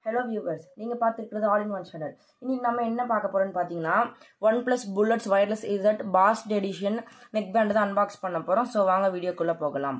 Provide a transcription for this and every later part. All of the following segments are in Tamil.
ஹலோ வியூவர்ஸ் நீங்கள் பார்த்துருக்கிறது ஆல் இன் ஒன் சேனல் இன்னைக்கு நம்ம என்ன பார்க்க போகிறோம்னு பார்த்தீங்கன்னா OnePlus Bullets Wireless Z fast edition neckband தான் அன்பாக்ஸ் பண்ண போகிறோம் ஸோ வாங்க வீடியோக்குள்ளே போகலாம்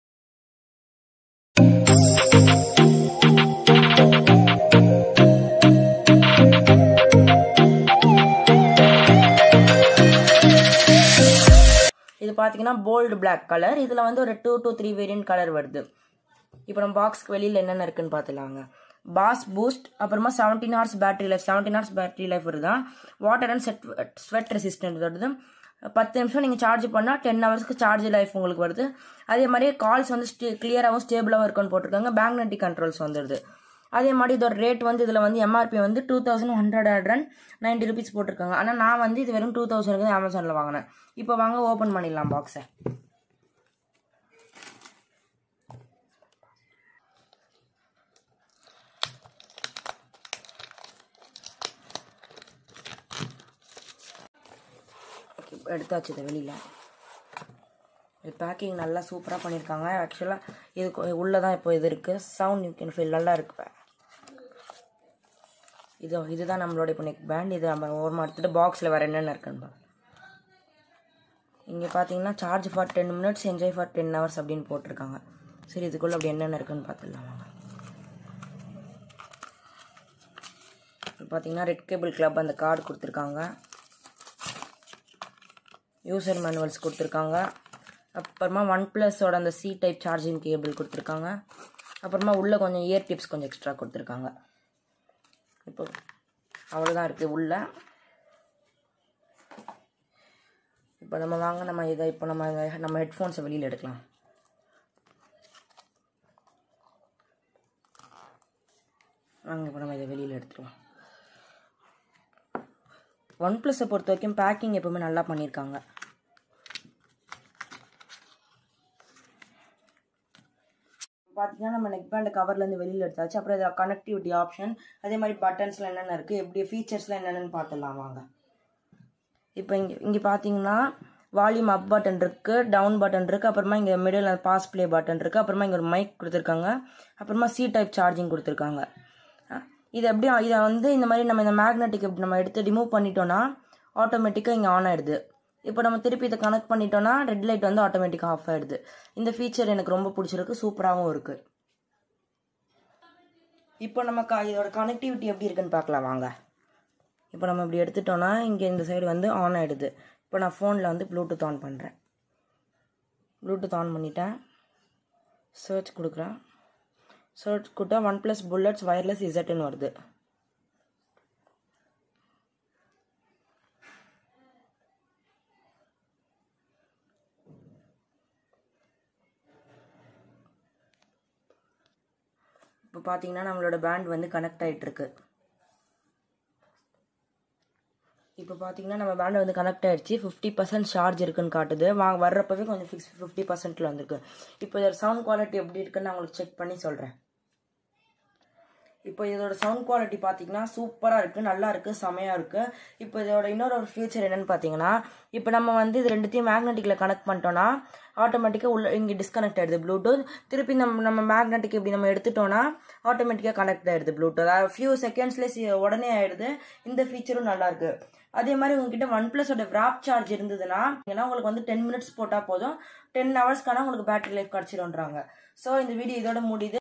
இது பார்த்தீங்கன்னா போல்டு பிளாக் கலர் இதில் வந்து ஒரு two to three variant colour வருது இப்போ நம்ம பாக்ஸ்க்கு வெளியில் என்னென்ன இருக்குன்னு பார்த்துலாங்க பாஸ் பூஸ்ட் அப்புறமா seventeen hours battery life seventeen hours battery life வருதான் வாட்டர் அண்ட் செட் ஸ்வெட் ரெசிஸ்டன்ட் வருது பத்து நிமிஷம் நீங்கள் சார்ஜ் பண்ணால் டென் ஹவர்ஸ்க்கு சார்ஜ் லைஃப் உங்களுக்கு வருது அதே மாதிரி கால்ஸ் வந்து ஸ்டே கிளியராகவும் ஸ்டேபிளாகவும் இருக்குன்னு போட்டிருக்காங்க பேங்க்னெட்டிக் கண்ட்ரோல்ஸ் வந்துடுது அதே மாதிரி இதோட ரேட் வந்து இதில் வந்து எம்ஆர்பி வந்து two thousand hundred and ninety rupees போட்டிருக்காங்க ஆனால் நான் வந்து இது வெறும் டூ தௌசண்ட்க்கு தான் அமேசானில் வாங்கினேன் இப்போ வாங்க ஓப்பன் பண்ணிடலாம் பாக்ஸை ஓகே எடுத்தாச்சு இதை வெளியில் இது பேக்கிங் நல்லா சூப்பராக பண்ணியிருக்காங்க ஆக்சுவலாக இது உள்ளே தான் இப்போ இது இருக்குது சவுண்ட் யூ கேன் ஃபீல் நல்லா இருக்கு இது இதுதான் நம்மளோட இப்போ நெக் பேண்ட் இது நம்ம ஓரமாக எடுத்துகிட்டு பாக்ஸில் வேறு என்னென்ன இருக்குன்னு பாருங்க இங்கே பார்த்தீங்கன்னா charge for ten minutes enjoy for ten hours அப்படின்னு போட்டிருக்காங்க சரி இதுக்குள்ளே அப்படி என்னென்ன இருக்குன்னு பார்த்துடலாம் வாங்க பார்த்தீங்கன்னா ரெட் கேபிள் கிளப் அந்த கார்டு கொடுத்துருக்காங்க யூசர் மேனுவல்ஸ் கொடுத்துருக்காங்க அப்புறமா ஒன் ப்ளஸோட அந்த சி டைப் சார்ஜிங் கேபிள் கொடுத்துருக்காங்க அப்புறமா உள்ளே கொஞ்சம் இயர் டிப்ஸ் கொஞ்சம் எக்ஸ்ட்ரா கொடுத்துருக்காங்க இப்போ அவ்வளோதான் இருக்குது உள்ளே இப்போ நம்ம வாங்க நம்ம இதை இப்போ நம்ம நம்ம ஹெட்ஃபோன்ஸை வெளியில் எடுக்கலாம் வாங்க இப்போ நம்ம இதை வெளியில் எடுத்துருவோம் ஒன் ப்ளஸை பொறுத்த வரைக்கும் பேக்கிங் எப்பவுமே நல்லா பண்ணியிருக்காங்க பார்த்தீங்கன்னா நம்ம நெக் பேண்ட் கவர்லேருந்து வெளியில் எடுத்தாச்சு அப்புறம் இதில் கனெக்டிவிட்டி ஆப்ஷன் அதே மாதிரி பட்டன்ஸில் என்னென்ன இருக்குது எப்படி ஃபீச்சர்ஸ்லாம் என்னென்னு பார்த்துடலாம் வாங்க இப்போ இங்கே இங்கே பார்த்தீங்கன்னா வால்யூம் அப் பட்டன் இருக்குது டவுன் பட்டன் இருக்குது அப்புறமா இங்கே மிடில் பாஸ் ப்ளே பட்டன் இருக்குது அப்புறமா இங்கே ஒரு மைக் கொடுத்துருக்காங்க அப்புறமா சி டைப் சார்ஜிங் கொடுத்துருக்காங்க இது எப்படி இதை வந்து இந்த மாதிரி நம்ம இந்த மேக்னெட்டிக் இப்படி நம்ம எடுத்து ரிமூவ் பண்ணிட்டோன்னா ஆட்டோமேட்டிக்காக இங்கே ஆன் ஆகிடுது இப்போ நம்ம திருப்பி இதை கனெக்ட் பண்ணிட்டோன்னா ரெட் லைட் வந்து ஆட்டோமேட்டிக்காக ஆஃப் ஆகிடுது இந்த ஃபீச்சர் எனக்கு ரொம்ப பிடிச்சிருக்கு சூப்பராகவும் இருக்குது இப்போ நம்ம க இதோட கனெக்டிவிட்டி எப்படி இருக்குன்னு பார்க்கலாம் வாங்க இப்போ நம்ம இப்படி எடுத்துட்டோன்னா இங்கே இந்த சைடு வந்து ஆன் ஆகிடுது இப்போ நான் ஃபோனில் வந்து ப்ளூடூத் ஆன் பண்ணுறேன் ப்ளூடூத் ஆன் பண்ணிட்டேன் சர்ச் கொடுக்குறேன் சர்ச் கொடுத்தா ஒன் ப்ளஸ் புல்லட்ஸ் வயர்லெஸ் இசட்டுன்னு வருது இப்போ பார்த்தீங்கன்னா நம்மளோட பேண்ட் வந்து கனெக்ட் ஆகிட்டுருக்கு இப்போ பார்த்தீங்கன்னா நம்ம பேண்ட் வந்து கனெக்ட் ஆகிடுச்சு ஃபிஃப்டி பர்சன்ட் சார்ஜ் இருக்குன்னு காட்டுது வா வர்றப்பவே கொஞ்சம் ஃபிக்ஸ் ஃபிஃப்டி பர்சன்ட்டில் வந்திருக்கு இப்போ இதோட சவுண்ட் குவாலிட்டி எப்படி இருக்குன்னு நான் உங்களுக்கு செக் பண்ணி சொல்கிறேன் இப்போ இதோட சவுண்ட் குவாலிட்டி பார்த்தீங்கன்னா சூப்பராக இருக்குது நல்லா இருக்குது செமையாக இருக்குது இப்போ இதோட இன்னொரு ஒரு ஃபியூச்சர் என்னென்னு பார்த்தீங்கன்னா இப்போ நம்ம வந்து இது ரெண்டுத்தையும் மேக்னெட்டிக்கில் கனெக்ட் பண்ணிட்டோன்னா ஆட்டோமேட்டிக்காக உள்ள இங்கே டிஸ்கனெக்ட் ஆகிடுது ப்ளூடூத் திருப்பி நம்ம நம்ம மேக்னெட்டிக் இப்படி நம்ம எடுத்துட்டோன்னா ஆட்டோமேட்டிக்காக கனெக்ட் ஆகிடுது ப்ளூடூத் அது ஃபியூ செகண்ட்ஸ்லேயே உடனே ஆகிடுது இந்த ஃபீச்சரும் நல்லாயிருக்கு அதே மாதிரி உங்ககிட்ட ஒன் ப்ளஸோட ராப் சார்ஜ் இருந்ததுன்னா ஏன்னா உங்களுக்கு வந்து டென் மினிட்ஸ் போட்டால் போதும் டென் ஹவர்ஸ்க்கான உங்களுக்கு பேட்டரி லைஃப் கிடச்சிடும்ன்றாங்க ஸோ இந்த வீடியோ இதோட முடியுது